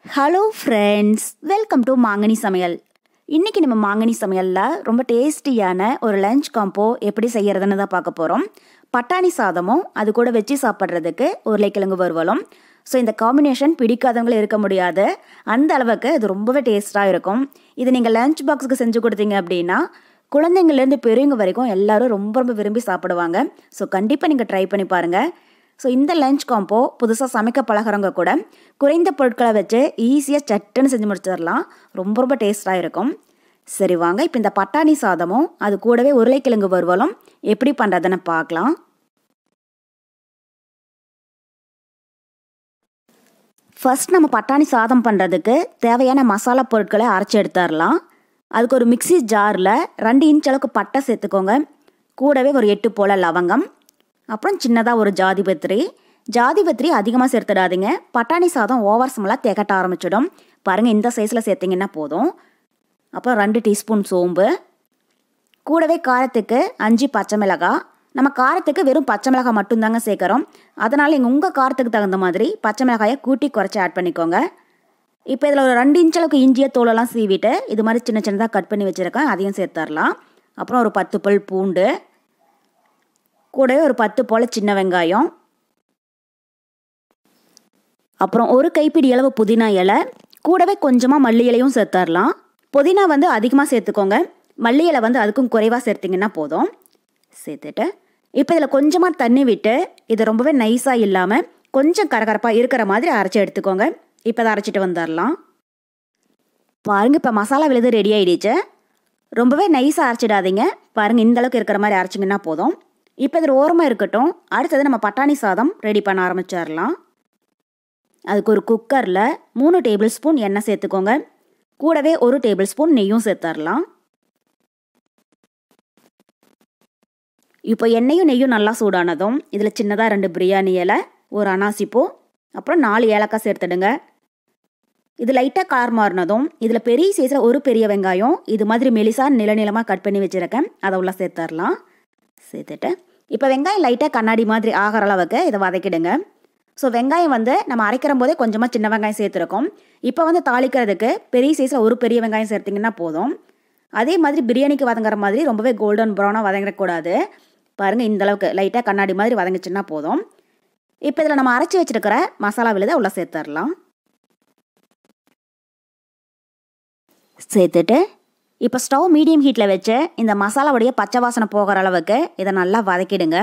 hello friends welcome to மாங்கனி சமையல் இன்றைக்கி நம்ம மாங்கனி சமையலில் ரொம்ப டேஸ்டியான ஒரு லஞ்ச் காம்போ எப்படி செய்கிறதுன்னு தான் பார்க்க போகிறோம் பட்டாணி சாதமும் அது கூட வச்சு சாப்பிட்றதுக்கு உருளைக்கிழங்கு வறுவலும் ஸோ இந்த காம்பினேஷன் பிடிக்காதவங்களும் இருக்க முடியாது அந்த அளவுக்கு இது ரொம்பவே டேஸ்ட்டாக இருக்கும் இது நீங்கள் லஞ்ச் பாக்ஸுக்கு செஞ்சு கொடுத்தீங்க அப்படின்னா குழந்தைங்கள்லேருந்து பெரியவங்க வரைக்கும் எல்லாரும் ரொம்ப ரொம்ப விரும்பி சாப்பிடுவாங்க ஸோ கண்டிப்பாக நீங்கள் ட்ரை பண்ணி பாருங்கள் ஸோ இந்த லஞ்ச் காம்போ புதுசாக சமைக்க பழகிறவங்க கூட குறைந்த பொருட்களை வச்சு ஈஸியாக சட்டுன்னு செஞ்சு முடிச்சிடலாம் ரொம்ப ரொம்ப டேஸ்ட்டாக இருக்கும் சரி வாங்க இப்போ இந்த பட்டாணி சாதமும் அது கூடவே உருளைக்கிழங்கு வறுவலும் எப்படி பண்ணுறதுன்னு பார்க்கலாம் ஃபர்ஸ்ட் நம்ம பட்டாணி சாதம் பண்ணுறதுக்கு தேவையான மசாலா பொருட்களை அரைச்சி எடுத்துடலாம் அதுக்கு ஒரு மிக்சி ஜாரில் ரெண்டு இன்ச் அளவுக்கு பட்டை சேர்த்துக்கோங்க கூடவே ஒரு எட்டு போல் லவங்கம் அப்புறம் சின்னதாக ஒரு ஜாதி பத்திரி ஜாதி பத்திரி அதிகமாக சேர்த்துடாதீங்க பட்டாணி சாதம் ஓவர் ஸ்மெல்லாக திகட்ட ஆரம்பிச்சிடும் பாருங்கள் இந்த சைஸில் சேர்த்திங்கன்னா போதும் அப்புறம் ரெண்டு டீஸ்பூன் சோம்பு கூடவே காரத்துக்கு அஞ்சு பச்சை மிளகாய் நம்ம காரத்துக்கு வெறும் பச்சை மிளகாய் மட்டும்தாங்க சேர்க்குறோம் அதனால் நீங்கள் உங்கள் காரத்துக்கு தகுந்த மாதிரி பச்சை மிளகாயை கூட்டி குறைச்சி ஆட் பண்ணிக்கோங்க இப்போ இதில் ஒரு ரெண்டு இன்ச் அளவுக்கு இஞ்சியை தோலெல்லாம் சீவிட்டு இது மாதிரி சின்ன சின்னதாக கட் பண்ணி வச்சுருக்கேன் அதையும் சேர்த்துடலாம் அப்புறம் ஒரு பத்து பல் பூண்டு கூடவே ஒரு பத்து போல் சின்ன வெங்காயம் அப்புறம் ஒரு கைப்பிடி அளவு புதினா இலை கூடவே கொஞ்சமாக மல்லி இலையும் சேர்த்துடலாம் புதினா வந்து அதிகமாக சேர்த்துக்கோங்க மல்லி இலை வந்து அதுக்கும் குறைவாக சேர்த்திங்கன்னா போதும் சேர்த்துட்டு இப்போ இதில் கொஞ்சமாக தண்ணி விட்டு இது ரொம்பவே நைஸாக இல்லாமல் கொஞ்சம் கரகரப்பாக இருக்கிற மாதிரி அரைச்சி எடுத்துக்கோங்க இப்போ அதை அரைச்சிட்டு வந்துடலாம் பாருங்கள் இப்போ மசாலா விழுது ரெடி ஆகிடுச்சு ரொம்பவே நைஸாக அரைச்சிடாதீங்க பாருங்கள் இந்த அளவுக்கு இருக்கிற மாதிரி அரைச்சிங்கன்னா போதும் இப்போ இது ஓரமாக இருக்கட்டும் அடுத்தது நம்ம பட்டாணி சாதம் ரெடி பண்ண ஆரம்பிச்சிடலாம் அதுக்கு ஒரு குக்கரில் மூணு டேபிள் ஸ்பூன் எண்ணெய் சேர்த்துக்கோங்க கூடவே ஒரு டேபிள் ஸ்பூன் நெய்யும் சேர்த்துடலாம் இப்போ எண்ணெயும் நெய்யும் நல்லா சூடானதும் இதில் சின்னதாக ரெண்டு பிரியாணி இலை ஒரு அனாசிப்பூ அப்புறம் நாலு ஏலக்காய் சேர்த்துடுங்க இது லைட்டாக கலர் மாறினதும் இதில் பெரிய சைஸில் ஒரு பெரிய வெங்காயம் இது மாதிரி மெலிசாக நிலநிலமாக கட் பண்ணி வச்சுருக்கேன் அதை உள்ள சேர்த்துடலாம் சேர்த்துட்டு இப்போ வெங்காயம் லைட்டாக கண்ணாடி மாதிரி ஆகிற அளவுக்கு இதை வதக்கிடுங்க ஸோ வெங்காயம் வந்து நம்ம அரைக்கிற போதே கொஞ்சமாக சின்ன வெங்காயம் சேர்த்துருக்கோம் இப்போ வந்து தாளிக்கிறதுக்கு பெரிய சைஸில் ஒரு பெரிய வெங்காயம் சேர்த்திங்கன்னா போதும் அதே மாதிரி பிரியாணிக்கு வதங்குற மாதிரி ரொம்பவே கோல்டன் ப்ரௌனாக வதங்கிடக்கூடாது பாருங்கள் இந்த அளவுக்கு லைட்டாக கண்ணாடி மாதிரி வதங்கிச்சுன்னா போதும் இப்போ இதில் நம்ம அரைச்சி வச்சுருக்கிற மசாலா விழுதை உள்ளே சேர்த்துடலாம் சேர்த்துட்டு இப்போ ஸ்டவ் மீடியம் ஹீட்டில் வச்சு இந்த மசாலாவுடைய பச்சை வாசனை போகிற அளவுக்கு இதை நல்லா வதக்கிடுங்க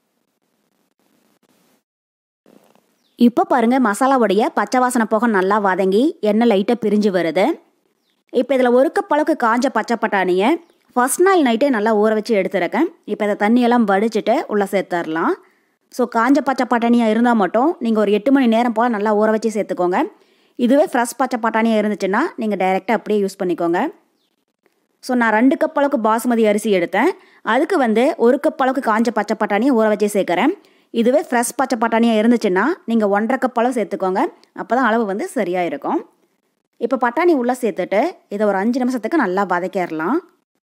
இப்போ பாருங்கள் மசாலாவுடைய பச்சை வாசனை போக நல்லா வதங்கி எண்ணெய் லைட்டாக பிரிஞ்சு வருது இப்போ இதில் ஒரு கப் அளவுக்கு காஞ்ச பச்சை பட்டாணியை ஃபஸ்ட் நாள் நைட்டே நல்லா ஊற வச்சு எடுத்துருக்கேன் இப்போ இதை தண்ணியெல்லாம் வடிச்சிட்டு உள்ளே சேர்த்துடலாம் ஸோ காஞ்ச பச்சை பட்டாணியாக இருந்தால் மட்டும் நீங்கள் ஒரு எட்டு மணி நேரம் போல் நல்லா ஊற வச்சு சேர்த்துக்கோங்க இதுவே ஃப்ரெஷ் பச்சை பட்டாணியாக இருந்துச்சுன்னா நீங்கள் டைரெக்டாக அப்படியே யூஸ் பண்ணிக்கோங்க ஸோ நான் ரெண்டு கப் அளவுக்கு பாசுமதி அரிசி எடுத்தேன் அதுக்கு வந்து ஒரு கப் அளவுக்கு காஞ்ச பச்சை பட்டாணியை ஊற வச்சு சேர்க்குறேன் இதுவே ஃப்ரெஷ் பச்சை பட்டாணியாக இருந்துச்சுன்னா நீங்கள் ஒன்றரை கப் அளவு சேர்த்துக்கோங்க அப்போ தான் அளவு வந்து சரியாக இருக்கும் இப்போ பட்டாணி உள்ளே சேர்த்துட்டு இதை ஒரு அஞ்சு நிமிஷத்துக்கு நல்லா வதக்கிடலாம்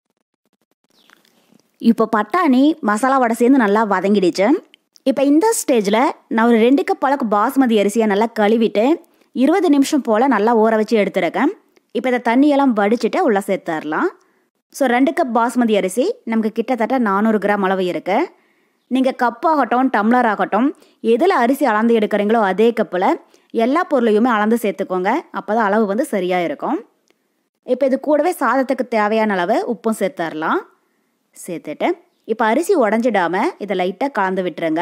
இப்போ பட்டாணி மசாலாவோட சேர்ந்து நல்லா வதங்கிடுச்சு இப்போ இந்த ஸ்டேஜில் நான் ஒரு ரெண்டு கப் அளவுக்கு பாஸ்மதி அரிசியை நல்லா கழுவிட்டு இருபது நிமிஷம் போல் நல்லா ஊற வச்சு எடுத்துருக்கேன் இப்போ இதை தண்ணியெல்லாம் வடிச்சிட்டு உள்ளே சேர்த்துடலாம் ஸோ ரெண்டு கப் பாஸ்மதி அரிசி நமக்கு கிட்டத்தட்ட நானூறு கிராம் அளவு இருக்குது நீங்கள் கப் ஆகட்டும் டம்ளர் ஆகட்டும் எதில் அரிசி அளந்து எடுக்கிறீங்களோ அதே கப்பில் எல்லா பொருளையுமே அளந்து சேர்த்துக்கோங்க அப்போ தான் அளவு வந்து சரியாக இருக்கும் இப்போ இது கூடவே சாதத்துக்கு தேவையான அளவு உப்பும் சேர்த்துடலாம் சேர்த்துட்டு இப்போ அரிசி உடஞ்சிடாமல் இதை லைட்டாக கலந்து விட்டுருங்க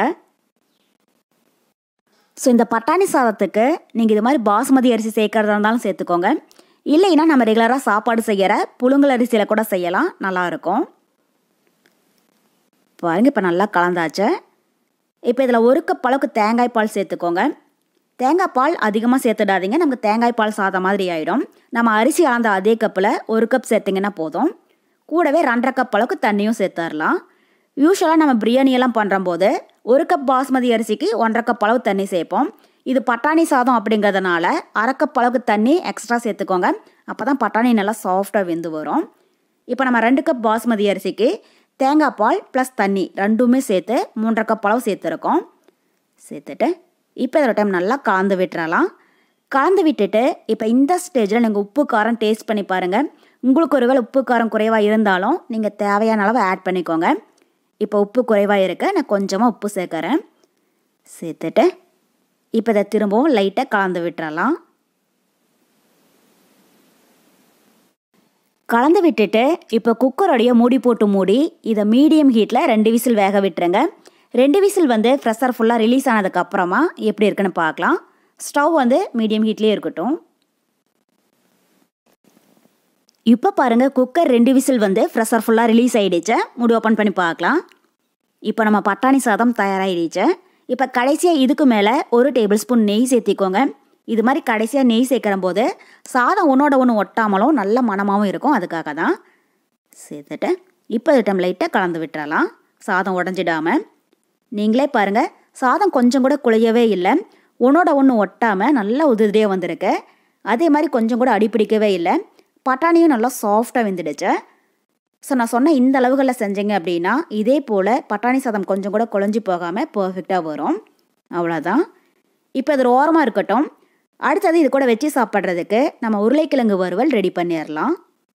ஸோ இந்த பட்டாணி சாதத்துக்கு நீங்கள் இது மாதிரி பாஸ்மதி அரிசி சேர்க்கறதா இருந்தாலும் சேர்த்துக்கோங்க இல்லைன்னா நம்ம ரெகுலராக சாப்பாடு செய்கிற புழுங்கல் அரிசியில் கூட செய்யலாம் நல்லாயிருக்கும் பாருங்கள் இப்போ நல்லா கலந்தாச்சு இப்போ இதில் ஒரு கப் அளவுக்கு தேங்காய் பால் சேர்த்துக்கோங்க தேங்காய் பால் அதிகமாக சேர்த்துடாதீங்க நமக்கு தேங்காய் பால் சாதம் மாதிரி ஆகிடும் நம்ம அரிசி அளந்த அதே கப்பில் ஒரு கப் சேர்த்திங்கன்னா போதும் கூடவே ரெண்டரை கப் அளவுக்கு தண்ணியும் சேர்த்துடலாம் யூஸ்வலாக நம்ம பிரியாணியெல்லாம் பண்ணுறம்போது ஒரு கப் பாஸ்மதி அரிசிக்கு ஒன்றரை கப் அளவு தண்ணி சேர்ப்போம் இது பட்டாணி சாதம் அப்படிங்கிறதுனால அரை கப் அளவுக்கு தண்ணி எக்ஸ்ட்ரா சேர்த்துக்கோங்க அப்போ தான் பட்டாணி நல்லா சாஃப்டாக வெந்து வரும் இப்போ நம்ம ரெண்டு கப் பாஸ்மதி அரிசிக்கு தேங்காய் பால் ப்ளஸ் தண்ணி ரெண்டுமே சேர்த்து மூன்றரை கப் அளவு சேர்த்துருக்கோம் சேர்த்துட்டு இப்போ இதில் டைம் நல்லா கலந்து விட்டுறலாம் கலந்து விட்டுட்டு இப்போ இந்த ஸ்டேஜில் நீங்கள் உப்பு காரம் டேஸ்ட் பண்ணி பாருங்கள் உங்களுக்கு ஒருவேளை உப்பு காரம் குறைவாக இருந்தாலும் நீங்கள் தேவையான அளவு ஆட் பண்ணிக்கோங்க இப்போ உப்பு குறைவாக இருக்க நான் கொஞ்சமாக உப்பு சேர்க்குறேன் சேர்த்துட்டு இப்போ இதை திரும்பவும் லைட்டாக கலந்து விட்டுறலாம் கலந்து விட்டுட்டு இப்போ குக்கரோடைய மூடி போட்டு மூடி இதை மீடியம் ஹீட்டில் ரெண்டு விசில் வேக விட்டுருங்க ரெண்டு விசில் வந்து ப்ரெஷர் ஃபுல்லாக ரிலீஸ் ஆனதுக்கப்புறமா எப்படி இருக்குன்னு பார்க்கலாம் ஸ்டவ் வந்து மீடியம் ஹீட்லேயே இருக்கட்டும் இப்போ பாருங்கள் குக்கர் ரெண்டு விசில் வந்து ப்ரெஷர் ஃபுல்லாக ரிலீஸ் ஆகிடுச்சு முடி ஓப்பன் பண்ணி பார்க்கலாம் இப்போ நம்ம பட்டாணி சாதம் தயாராகிடுச்சு இப்போ கடைசியாக இதுக்கு மேலே ஒரு டேபிள் ஸ்பூன் நெய் சேர்த்திக்கோங்க இது மாதிரி கடைசியாக நெய் சேர்க்குற போது சாதம் ஒன்றோட ஒன்று ஒட்டாமலும் நல்ல மனமாகவும் இருக்கும் அதுக்காக தான் சேர்த்துட்டு இப்போ டைம் லைட்டாக கலந்து விட்டுறலாம் சாதம் உடஞ்சிடாமல் நீங்களே பாருங்கள் சாதம் கொஞ்சம் கூட குழையவே இல்லை ஒன்றோட ஒன்று ஒட்டாமல் நல்லா உதிரியே வந்திருக்கு அதே மாதிரி கொஞ்சம் கூட அடிப்பிடிக்கவே இல்லை பட்டாணியும் நல்லா சாஃப்டாக வெந்துடுச்சு ஸோ நான் சொன்ன இந்த அளவுகளில் செஞ்சீங்க அப்படின்னா இதே போல் பட்டாணி சாதம் கொஞ்சம் கூட குழஞ்சி போகாமல் பர்ஃபெக்டாக வரும் அவ்வளோதான் இப்போ இது ஓரமாக இருக்கட்டும் அடுத்தது இது கூட வச்சு சாப்பிட்றதுக்கு நம்ம உருளைக்கிழங்கு வறுவல் ரெடி பண்ணிடலாம்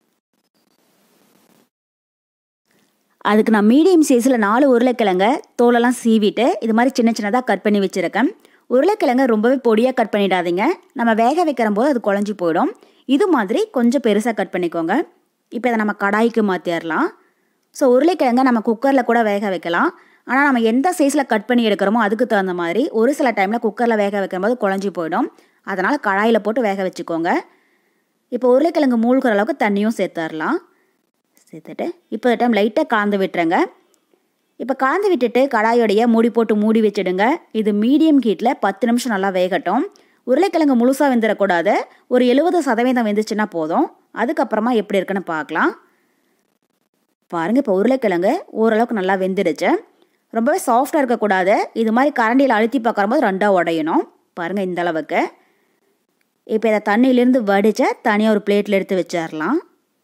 அதுக்கு நான் மீடியம் சைஸில் நாலு உருளைக்கிழங்க தோலெல்லாம் சீவிட்டு இது மாதிரி சின்ன சின்னதாக கட் பண்ணி வச்சுருக்கேன் உருளைக்கிழங்க ரொம்பவே பொடியாக கட் பண்ணிடாதீங்க நம்ம வேக வைக்கிற போது அது குழஞ்சி போயிடும் இது மாதிரி கொஞ்சம் பெருசாக கட் பண்ணிக்கோங்க இப்போ இதை நம்ம கடாய்க்கு மாற்றிடலாம் ஸோ உருளைக்கிழங்க நம்ம குக்கரில் கூட வேக வைக்கலாம் ஆனால் நம்ம எந்த சைஸில் கட் பண்ணி எடுக்கிறோமோ அதுக்கு தகுந்த மாதிரி ஒரு சில டைமில் குக்கரில் வேக வைக்கும் போது குழஞ்சி போயிடும் அதனால் கடாயில் போட்டு வேக வச்சுக்கோங்க இப்போ உருளைக்கிழங்கு மூழ்கிற அளவுக்கு தண்ணியும் சேர்த்துடலாம் சேர்த்துட்டு இப்போ டைம் லைட்டாக கலந்து விட்டுருங்க இப்போ கலந்து விட்டுட்டு கடாயோடைய மூடி போட்டு மூடி வச்சுடுங்க இது மீடியம் ஹீட்டில் பத்து நிமிஷம் நல்லா வேகட்டும் உருளைக்கிழங்கு முழுசாக வெந்துடக்கூடாது ஒரு எழுபது சதவீதம் வெந்துச்சுன்னா போதும் அதுக்கப்புறமா எப்படி இருக்குன்னு பார்க்கலாம் பாருங்கள் இப்போ உருளைக்கிழங்கு ஓரளவுக்கு நல்லா வெந்துடுச்சு ரொம்பவே சாஃப்டாக இருக்கக்கூடாது இது மாதிரி கரண்டியில் அழுத்தி பார்க்கும்போது ரெண்டாக உடையணும் பாருங்கள் இந்த அளவுக்கு இப்போ இதை தண்ணியிலேருந்து வடித்த தனியாக ஒரு பிளேட்டில் எடுத்து வச்சிடலாம்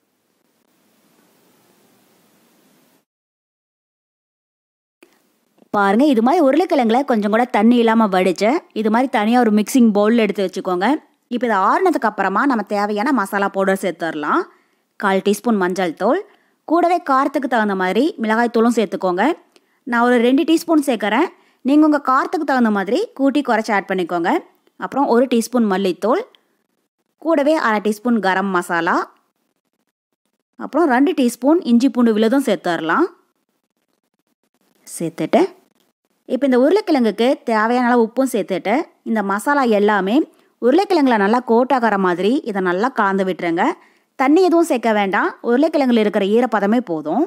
பாருங்கள் இது மாதிரி உருளைக்கிழங்குல கொஞ்சம் கூட தண்ணி இல்லாமல் வடித்து இது மாதிரி தனியாக ஒரு மிக்சிங் பவுலில் எடுத்து வச்சுக்கோங்க இப்போ இதை ஆறுனதுக்கு அப்புறமா நம்ம தேவையான மசாலா பவுடர் சேர்த்துடலாம் கால் டீஸ்பூன் மஞ்சள் தூள் கூடவே காரத்துக்கு தகுந்த மாதிரி மிளகாய் தூளும் சேர்த்துக்கோங்க நான் ஒரு ரெண்டு டீஸ்பூன் சேர்க்குறேன் நீங்கள் உங்கள் காரத்துக்கு தகுந்த மாதிரி கூட்டி குறைச்சி ஆட் பண்ணிக்கோங்க அப்புறம் ஒரு டீஸ்பூன் மல்லித்தூள் கூடவே அரை டீஸ்பூன் கரம் மசாலா அப்புறம் ரெண்டு டீஸ்பூன் இஞ்சி பூண்டு விழுதும் சேர்த்துடலாம் சேர்த்துட்டு இப்போ இந்த உருளைக்கிழங்குக்கு தேவையான அளவு உப்பும் சேர்த்துட்டு இந்த மசாலா எல்லாமே உருளைக்கிழங்குல நல்லா கோட்டாகிற மாதிரி இதை நல்லா கலந்து விட்டுருங்க தண்ணி எதுவும் சேர்க்க வேண்டாம் உருளைக்கிழங்குல இருக்கிற ஈரப்பதமே போதும்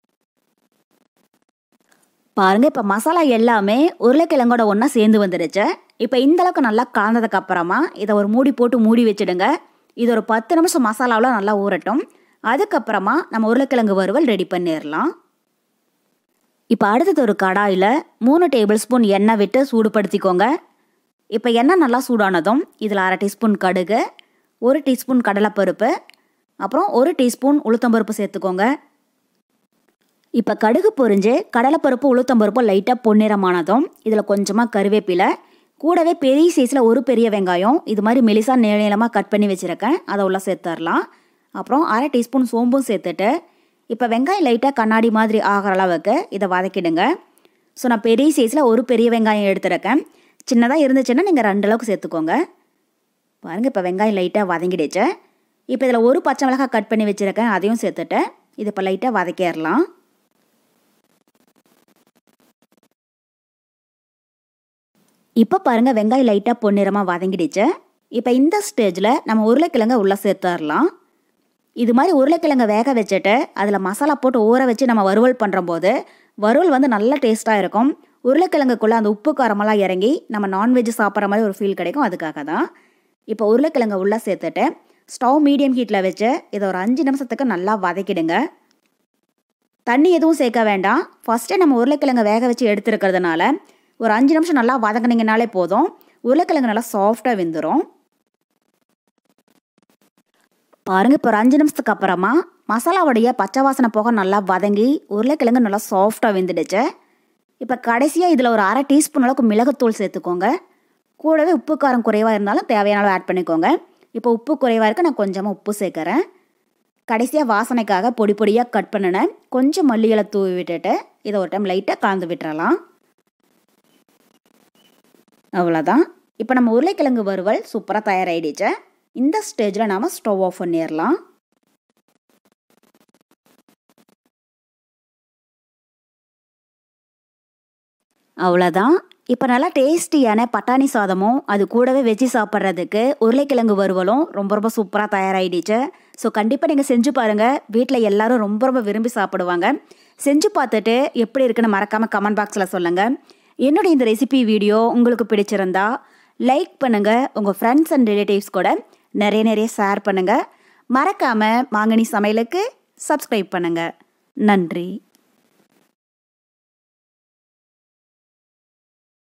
பாருங்க இப்போ மசாலா எல்லாமே உருளைக்கிழங்கோட ஒன்றா சேர்ந்து வந்துடுச்சு இப்போ இந்த அளவுக்கு நல்லா கலந்ததுக்கு அப்புறமா இதை ஒரு மூடி போட்டு மூடி வச்சுடுங்க இது ஒரு பத்து நிமிஷம் மசாலாவில் நல்லா ஊறட்டும் அதுக்கப்புறமா நம்ம உருளைக்கிழங்கு வறுவல் ரெடி பண்ணிடலாம் இப்போ அடுத்தது ஒரு கடாயில் மூணு டேபிள் ஸ்பூன் எண்ணெய் விட்டு சூடுபடுத்திக்கோங்க இப்போ எண்ணெய் நல்லா சூடானதும் இதில் அரை டீஸ்பூன் கடுகு ஒரு டீஸ்பூன் கடலைப்பருப்பு அப்புறம் ஒரு டீஸ்பூன் உளுத்தம்பருப்பு சேர்த்துக்கோங்க இப்போ கடுகு பொரிஞ்சு கடலைப்பருப்பு உளுத்தம்பருப்பு லைட்டாக பொன்னிறமானதும் இதில் கொஞ்சமாக கருவேப்பிலை கூடவே பெரிய சைஸில் ஒரு பெரிய வெங்காயம் இது மாதிரி மெலிசாக நீள நீளமாக கட் பண்ணி வச்சுருக்கேன் அதை உள்ள சேர்த்துடலாம் அப்புறம் அரை டீஸ்பூன் சோம்பும் சேர்த்துட்டு இப்போ வெங்காயம் லைட்டாக கண்ணாடி மாதிரி ஆகிற அளவுக்கு இதை வதக்கிடுங்க ஸோ நான் பெரிய சைஸில் ஒரு பெரிய வெங்காயம் எடுத்துருக்கேன் சின்னதாக இருந்துச்சுன்னா நீங்கள் ரெண்டு அளவுக்கு சேர்த்துக்கோங்க பாருங்கள் இப்போ வெங்காயம் லைட்டாக வதங்கிடுச்சு இப்போ இதில் ஒரு பச்சை மிளகாய் கட் பண்ணி வச்சுருக்கேன் அதையும் சேர்த்துட்டு இது இப்போ லைட்டாக வதக்கிடலாம் இப்போ பாருங்கள் வெங்காயம் லைட்டாக பொன்னிறமாக வதங்கிடுச்சு இப்போ இந்த ஸ்டேஜில் நம்ம உருளைக்கிழங்க உள்ளே சேர்த்துடலாம் இது மாதிரி உருளைக்கிழங்க வேக வச்சுட்டு அதில் மசாலா போட்டு ஊற வச்சு நம்ம வறுவல் பண்ணுற போது வறுவல் வந்து நல்ல டேஸ்ட்டாக இருக்கும் உருளைக்கிழங்குக்குள்ளே அந்த உப்பு காரமெல்லாம் இறங்கி நம்ம நான்வெஜ் சாப்பிட்ற மாதிரி ஒரு ஃபீல் கிடைக்கும் அதுக்காக தான் இப்போ உருளைக்கிழங்க உள்ளே சேர்த்துட்டு ஸ்டவ் மீடியம் ஹீட்டில் வச்சு இதை ஒரு அஞ்சு நிமிஷத்துக்கு நல்லா வதக்கிடுங்க தண்ணி எதுவும் சேர்க்க வேண்டாம் ஃபஸ்ட்டே நம்ம உருளைக்கிழங்க வேக வச்சு எடுத்துருக்கிறதுனால ஒரு அஞ்சு நிமிஷம் நல்லா வதங்கினீங்கனாலே போதும் உருளைக்கிழங்கு நல்லா சாஃப்டாக வெந்துடும் பாருங்கள் இப்போ ஒரு அஞ்சு நிமிஷத்துக்கு அப்புறமா மசாலாவுடைய பச்சை வாசனை போக நல்லா வதங்கி உருளைக்கிழங்கு நல்லா சாஃப்டாக வெந்துடுச்சு இப்போ கடைசியாக இதில் ஒரு அரை டீஸ்பூன் அளவுக்கு மிளகுத்தூள் சேர்த்துக்கோங்க கூடவே உப்பு காரம் குறைவாக இருந்தாலும் தேவையான அளவு ஆட் பண்ணிக்கோங்க இப்போ உப்பு குறைவாக இருக்கு நான் கொஞ்சமாக உப்பு சேர்க்குறேன் கடைசியாக வாசனைக்காக பொடி பொடியாக கட் பண்ணினேன் கொஞ்சம் மல்லிகளை தூவி விட்டுட்டு இதை ஒரு டைம் லைட்டாக கலந்து விட்டுறலாம் அவ்வளோதான் இப்போ நம்ம உருளைக்கிழங்கு வறுவல் சூப்பராக தயாராகிடுச்சு இந்த ஸ்டேஜில் நாம் ஸ்டவ் ஆஃப் பண்ணிடலாம் அவ்வளோதான் இப்போ நல்லா டேஸ்டியான பட்டாணி சாதமும் அது கூடவே வச்சு சாப்பிட்றதுக்கு உருளைக்கிழங்கு வறுவலும் ரொம்ப ரொம்ப சூப்பராக தயாராகிடுச்சு ஸோ கண்டிப்பாக நீங்கள் செஞ்சு பாருங்கள் வீட்டில் எல்லாரும் ரொம்ப ரொம்ப விரும்பி சாப்பிடுவாங்க செஞ்சு பார்த்துட்டு எப்படி இருக்குன்னு மறக்காமல் கமெண்ட் பாக்ஸில் சொல்லுங்கள் என்னுடைய இந்த ரெசிபி வீடியோ உங்களுக்கு பிடிச்சிருந்தா லைக் பண்ணுங்கள் உங்கள் ஃப்ரெண்ட்ஸ் அண்ட் ரிலேட்டிவ்ஸ் கூட நிறைய நிறைய ஷேர் பண்ணுங்கள் மறக்காமல் மாங்கனி சமையலுக்கு சப்ஸ்கிரைப் பண்ணுங்கள் நன்றி